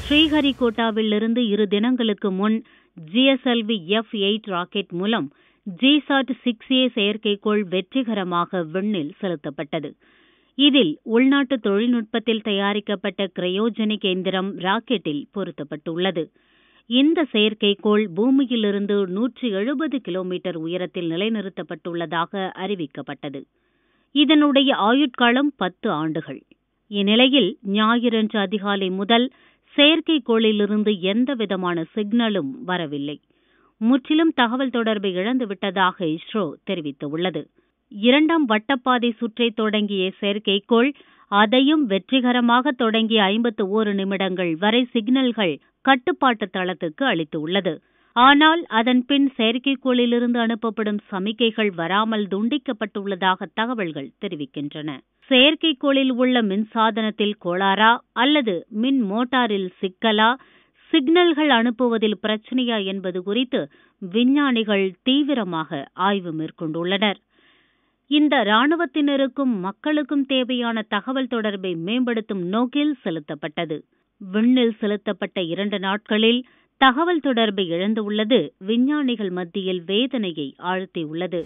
ஸ்ரீஹரிகோட்டாவிலிருந்து இரு தினங்களுக்கு முன் ஜிஎஸ்எல்வி எஃப் எயிட் ராக்கெட் மூலம் ஜிசாட் சிக்ஸ் ஏ செயற்கைக்கோள் வெற்றிகரமாக விண்ணில் செலுத்தப்பட்டது இதில் உள்நாட்டு தொழில்நுட்பத்தில் தயாரிக்கப்பட்ட கிரையோஜெனிக் எந்திரம் ராக்கெட்டில் பொருத்தப்பட்டுள்ளது இந்த செயற்கைக்கோள் பூமியிலிருந்து நூற்றி எழுபது கிலோமீட்டர் உயரத்தில் நிலைநிறுத்தப்பட்டுள்ளதாக அறிவிக்கப்பட்டது இதனுடைய ஆயுட்காலம் பத்து ஆண்டுகள் இந்நிலையில் ஞாயிறன்று அதிகாலை முதல் செயற்கைக்கோளிலிருந்து எந்தவிதமான சிக்னலும் வரவில்லை முற்றிலும் தகவல் தொடர்பை இழந்துவிட்டதாக இஸ்ரோ தெரிவித்துள்ளது இரண்டாம் வட்டப்பாதை சுற்றை தொடங்கிய செயற்கைக்கோள் அதையும் வெற்றிகரமாக தொடங்கிய ஐம்பத்து ஓரு நிமிடங்கள் வரை சிக்னல்கள் கட்டுப்பாட்டு தளத்துக்கு அளித்துள்ளது ஆனால் அதன் பின் செயற்கைக்கோளிலிருந்து அனுப்பப்படும் சமிக்கைகள் வராமல் துண்டிக்கப்பட்டுள்ளதாக தகவல்கள் தெரிவிக்கின்றன செயற்கைக்கோளில் உள்ள மின்சாதனத்தில் கோளாறா அல்லது மின் மோட்டாரில் சிக்கலா சிக்னல்கள் அனுப்புவதில் பிரச்சனையா என்பது குறித்து விஞ்ஞானிகள் தீவிரமாக ஆய்வு மேற்கொண்டுள்ளனர் இந்த ராணுவத்தினருக்கும் மக்களுக்கும் தேவையான தகவல் தொடர்பை மேம்படுத்தும் நோக்கில் செலுத்தப்பட்டது விண்ணில் செலுத்தப்பட்ட இரண்டு நாட்களில் தகவல் தொடர்பை இழந்துள்ளது விஞ்ஞானிகள் மத்தியில் வேதனையை ஆழ்த்தியுள்ளது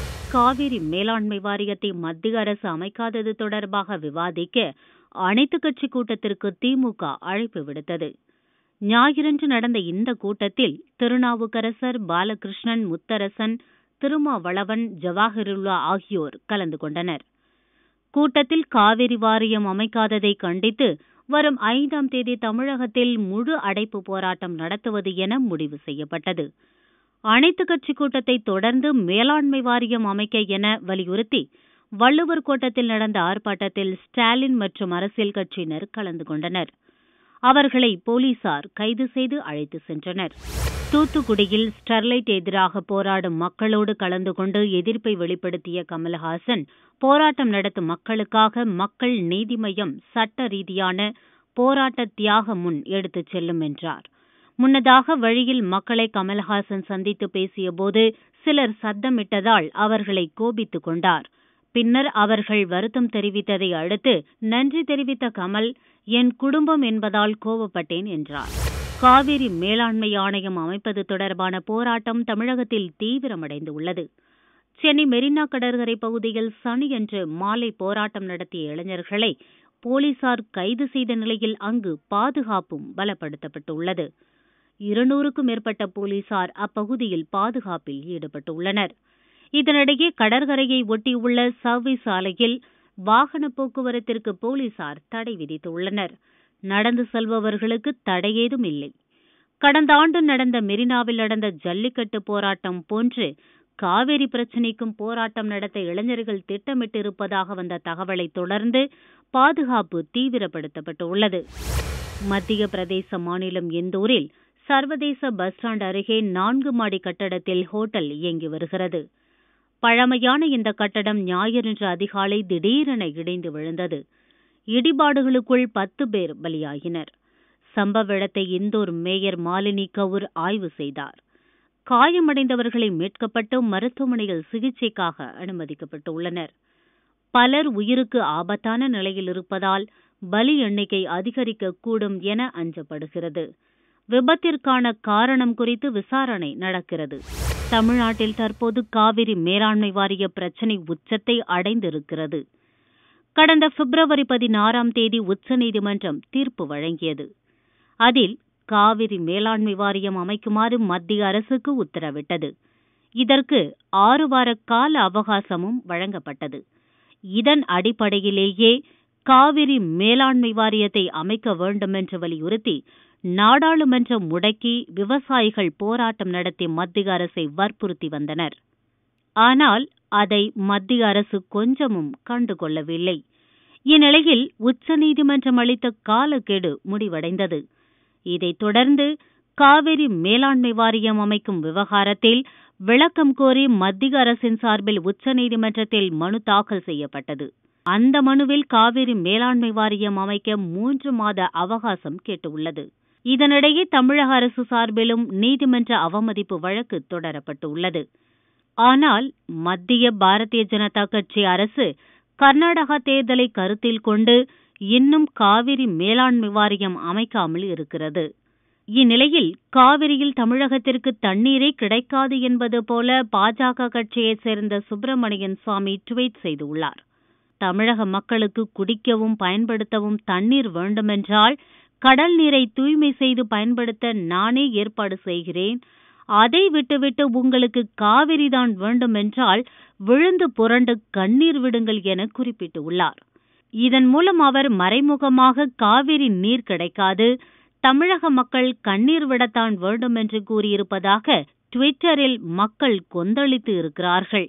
காவிரி மேலாண்மை வாரியத்தை மத்திய அரசு அமைக்காதது தொடர்பாக விவாதிக்க அனைத்துக் கட்சி கூட்டத்திற்கு திமுக அழைப்பு விடுத்தது ஞாயிறன்று நடந்த இந்த கூட்டத்தில் திருநாவுக்கரசர் பாலகிருஷ்ணன் முத்தரசன் திருமாவளவன் ஜவாஹிருல்லா ஆகியோர் கலந்து கொண்டனர் கூட்டத்தில் காவிரி வாரியம் அமைக்காததை கண்டித்து வரும் ஐந்தாம் தேதி தமிழகத்தில் முழு அடைப்பு போராட்டம் நடத்துவது என முடிவு செய்யப்பட்டது அனைத்துக் கட்சி கூட்டத்தை தொடர்ந்து மேலாண்மை வாரியம் அமைக்க என வலியுறுத்தி வள்ளுவர் கோட்டத்தில் நடந்த ஆர்ப்பாட்டத்தில் ஸ்டாலின் மற்றும் அரசியல் கட்சியினர் கலந்து கொண்டனர் அவர்களை போலீசார் கைது செய்து அழைத்து சென்றனர் தூத்துக்குடியில் ஸ்டெர்லைட் எதிராக போராடும் மக்களோடு கலந்து கொண்டு எதிர்ப்பை வெளிப்படுத்திய கமல்ஹாசன் போராட்டம் நடத்தும் மக்களுக்காக மக்கள் நீதி மய்யம் சட்ட ரீதியான போராட்ட தியாக முன் எடுத்துச் செல்லும் என்றார் முன்னதாக வழியில் மக்களை கமல்ஹாசன் சந்தித்து பேசியபோது சிலர் சத்தமிட்டதால் அவர்களை கோபித்துக் கொண்டார் பின்னர் அவர்கள் வருத்தம் தெரிவித்ததை அடுத்து நன்றி தெரிவித்த கமல் என் குடும்பம் என்பதால் கோபப்பட்டேன் என்றார் காவிரி மேலாண்மை ஆணையம் அமைப்பது தொடர்பான போராட்டம் தமிழகத்தில் தீவிரமடைந்து உள்ளது சென்னை மெரினா கடற்கரை பகுதியில் சனியன்று மாலை போராட்டம் நடத்திய இளைஞர்களை போலீசார் கைது செய்த நிலையில் அங்கு பாதுகாப்பும் பலப்படுத்தப்பட்டுள்ளது இருநூறுக்கும் மேற்பட்ட போலீசார் அப்பகுதியில் பாதுகாப்பில் ஈடுபட்டுள்ளனர் இதனிடையே கடற்கரையை ஒட்டியுள்ள சர்வீஸ் சாலையில் வாகன போக்குவரத்திற்கு போலீசார் தடை விதித்துள்ளனர் நடந்து செல்பவர்களுக்கு தடையேதும் இல்லை கடந்த ஆண்டு நடந்த மெரினாவில் நடந்த ஜல்லிக்கட்டு போராட்டம் போன்று காவிரி பிரச்சினைக்கும் போராட்டம் நடத்த இளைஞர்கள் திட்டமிட்டிருப்பதாக வந்த தகவலை தொடர்ந்து பாதுகாப்பு தீவிரப்படுத்தப்பட்டுள்ளது மத்திய பிரதேச மாநிலம் இந்தூரில் சர்வதேச பஸ் ஸ்டாண்ட் அருகே நான்கு மாடி கட்டடத்தில் ஹோட்டல் இயங்கி வருகிறது பழமையான இந்த கட்டடம் ஞாயிறன்று அதிகாலை திடீரென இடிந்து விழுந்தது இடிபாடுகளுக்குள் பத்து பேர் பலியாகினர் சம்பவ இடத்தை இந்தூர் மேயர் மாலினி கவுர் ஆய்வு செய்தார் காயமடைந்தவர்களை மீட்கப்பட்டு மருத்துவமனையில் சிகிச்சைக்காக அனுமதிக்கப்பட்டுள்ளனர் பலர் உயிருக்கு ஆபத்தான நிலையில் இருப்பதால் பலி எண்ணிக்கை அதிகரிக்கக்கூடும் என அஞ்சப்படுகிறது விபத்திற்கான காரணம் குறித்து விசாரணை நடக்கிறது தமிழ்நாட்டில் தற்போது காவிரி மேலாண்மை வாரிய பிரச்சினை உச்சத்தை அடைந்திருக்கிறது கடந்த பிப்ரவரி பதினாறாம் தேதி உச்சநீதிமன்றம் தீர்ப்பு வழங்கியது அதில் காவிரி மேலாண்மை வாரியம் அமைக்குமாறு மத்திய அரசுக்கு உத்தரவிட்டது இதற்கு ஆறு வார கால அவகாசமும் வழங்கப்பட்டது இதன் அடிப்படையிலேயே காவிரி மேலாண்மை வாரியத்தை அமைக்க வேண்டுமென்று வலியுறுத்தி நாடாளுமன்றம் முடக்கி விவசாயிகள் போராட்டம் நடத்தி மத்திய அரசை வற்புறுத்தி வந்தனர் ஆனால் அதை மத்திய அரசு கொஞ்சமும் கண்டுகொள்ளவில்லை இந்நிலையில் உச்சநீதிமன்றம் அளித்த காலக்கெடு முடிவடைந்தது இதைத் தொடர்ந்து காவிரி மேலாண்மை வாரியம் அமைக்கும் விவகாரத்தில் விளக்கம் கோரி மத்திய அரசின் சார்பில் உச்சநீதிமன்றத்தில் மனு தாக்கல் செய்யப்பட்டது அந்த மனுவில் காவிரி மேலாண்மை வாரியம் அமைக்க மூன்று மாத அவகாசம் கேட்டுள்ளது இதனிடையே தமிழக அரசு சார்பிலும் நீதிமன்ற அவமதிப்பு வழக்கு தொடரப்பட்டுள்ளது ஆனால் மத்திய பாரதிய ஜனதா கட்சி அரசு கர்நாடகா தேர்தலை கருத்தில் கொண்டு இன்னும் காவிரி மேலாண்மை வாரியம் அமைக்காமல் இருக்கிறது இந்நிலையில் காவிரியில் தமிழகத்திற்கு தண்ணீரே கிடைக்காது என்பது போல பாஜக கட்சியைச் சேர்ந்த சுப்பிரமணியன் சுவாமி டுவீட் செய்துள்ளார் தமிழக மக்களுக்கு குடிக்கவும் பயன்படுத்தவும் தண்ணீர் வேண்டுமென்றால் கடல் நீரை தூய்மை செய்து பயன்படுத்த நானே ஏற்பாடு செய்கிறேன் அதை விட்டுவிட்டு உங்களுக்கு காவிரிதான் வேண்டுமென்றால் விழுந்து புரண்டு கண்ணீர் விடுங்கள் என குறிப்பிட்டுள்ளார் இதன் மூலம் அவர் மறைமுகமாக காவிரி நீர் கிடைக்காது தமிழக மக்கள் கண்ணீர் விடத்தான் வேண்டும் என்று கூறியிருப்பதாக ட்விட்டரில் மக்கள் கொந்தளித்து இருக்கிறார்கள்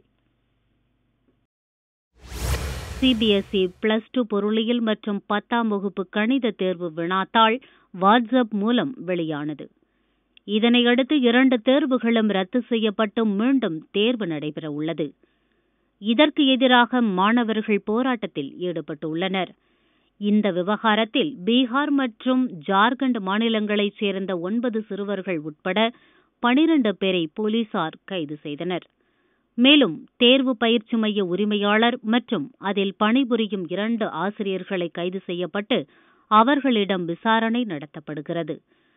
சிபிஎஸ்இ பிளஸ் டூ பொருளியல் மற்றும் பத்தாம் வகுப்பு கணித தேர்வு வினாத்தாள் வாட்ஸ்அப் மூலம் வெளியானது இதனையடுத்து இரண்டு தேர்வுகளும் ரத்து செய்யப்பட்டு மீண்டும் தேர்வு நடைபெற உள்ளது இதற்கு எதிராக மாணவர்கள் போராட்டத்தில் ஈடுபட்டுள்ளனர் இந்த விவகாரத்தில் பீகார் மற்றும் ஜார்க்கண்ட் மாநிலங்களைச் சேர்ந்த ஒன்பது சிறுவர்கள் உட்பட பனிரண்டு பேரை போலீசார் கைது செய்தனர் மேலும் தேர்வு பயிற்சி மைய உரிமையாளர் மற்றும் அதில் பணிபுரியும் இரண்டு ஆசிரியர்களை கைது செய்யப்பட்டு அவர்களிடம் விசாரணை நடத்தப்படுகிறது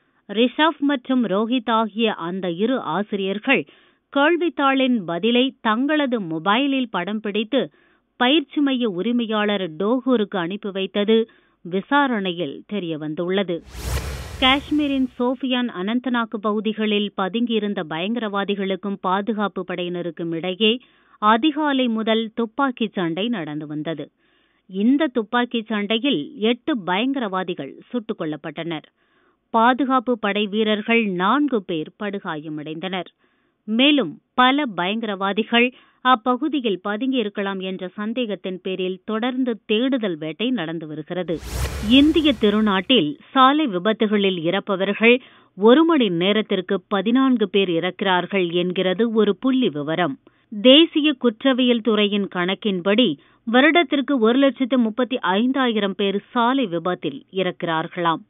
ரிஷப் மற்றும் ரோஹித் ஆகிய அந்த இரு ஆசிரியர்கள் கேள்வித்தாளின் பதிலை தங்களது மொபைலில் படம் பிடித்து பயிற்சி மைய உரிமையாளர் டோகூருக்கு அனுப்பி வைத்தது விசாரணையில் தெரியவந்துள்ளது காஷ்மீரின் சோஃபியான் அனந்தநாக் பகுதிகளில் பதுங்கியிருந்த பயங்கரவாதிகளுக்கும் பாதுகாப்பு படையினருக்கும் இடையே அதிகாலை முதல் துப்பாக்கிச் சண்டை நடந்து வந்தது இந்த துப்பாக்கிச் சண்டையில் எட்டு பயங்கரவாதிகள் சுட்டுக் கொல்லப்பட்டனர் பாதுகாப்பு படை வீரர்கள் நான்கு பேர் படுகாயமடைந்தனர் மேலும் பல பயங்கரவாதிகள் அப்பகுதியில் பதுங்கியிருக்கலாம் என்ற சந்தேகத்தின் பேரில் தொடர்ந்து தேடுதல் வேட்டை நடந்து வருகிறது இந்திய திருநாட்டில் சாலை விபத்துகளில் இறப்பவர்கள் ஒரு மணி நேரத்திற்கு பதினான்கு பேர் இறக்கிறார்கள் என்கிறது ஒரு புள்ளி விவரம் தேசிய குற்றவியல் துறையின் கணக்கின்படி வருடத்திற்கு ஒரு லட்சத்து முப்பத்தி ஐந்தாயிரம் பேர் சாலை விபத்தில் இறக்கிறார்களாம்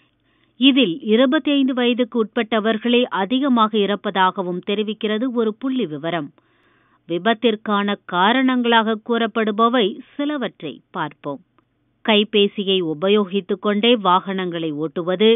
இதில் இருபத்தி ஐந்து வயதுக்கு உட்பட்டவர்களே அதிகமாக இறப்பதாகவும் தெரிவிக்கிறது ஒரு புள்ளி விவரம் விபத்திற்கான காரணங்களாக கூறப்படுபவை சிலவற்றை பார்ப்போம் கைபேசியை உபயோகித்துக் கொண்டே வாகனங்களை ஓட்டுவது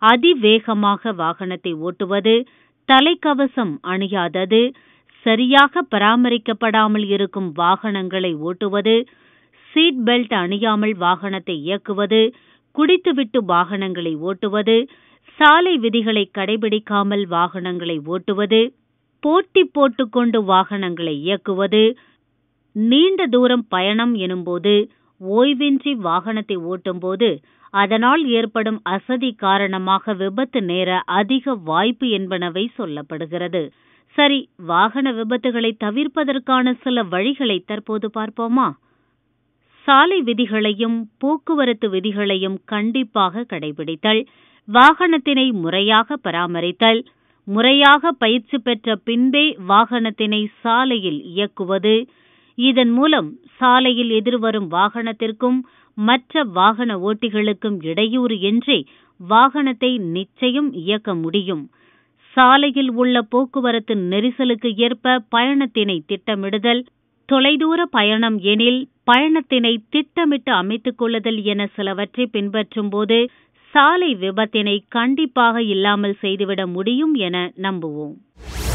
அதிவேகமாக வாகனத்தை ஓட்டுவது தலைக்கவசம் அணியாதது சரியாக பராமரிக்கப்படாமல் இருக்கும் வாகனங்களை ஓட்டுவது சீட் பெல்ட் அணியாமல் வாகனத்தை இயக்குவது குடித்துவிட்டு வாகனங்களை ஓட்டுவது சாலை விதிகளை கடைபிடிக்காமல் வாகனங்களை ஓட்டுவது போட்டி போட்டுக்கொண்டு வாகனங்களை இயக்குவது நீண்ட தூரம் பயணம் எனும்போது ஓய்வின்றி வாகனத்தை ஓட்டும்போது அதனால் ஏற்படும் அசதி காரணமாக விபத்து நேர அதிக வாய்ப்பு என்பனவை சொல்லப்படுகிறது சரி வாகன விபத்துகளை தவிர்ப்பதற்கான சில வழிகளை தற்போது பார்ப்போமா சாலை விதிகளையும் போக்குவரத்து விதிகளையும் கண்டிப்பாக கடைபிடித்தல் வாகனத்தினை முறையாக பராமரித்தல் முறையாக பயிற்சி பெற்ற பின்பே வாகனத்தினை சாலையில் இயக்குவது இதன் மூலம் சாலையில் எதிர்வரும் வாகனத்திற்கும் மற்ற வாகன ஓட்டிகளுக்கும் இடையூறு இன்றி வாகனத்தை நிச்சயம் இயக்க முடியும் சாலையில் உள்ள போக்குவரத்து நெரிசலுக்கு ஏற்ப பயணத்தினை திட்டமிடுதல் தொலைதூர பயணம் எனில் பயணத்தினை திட்டமிட்டு அமைத்துக் கொள்ளுதல் என சிலவற்றை பின்பற்றும் போது சாலை விபத்தினை கண்டிப்பாக இல்லாமல் செய்துவிட முடியும் என நம்புவோம்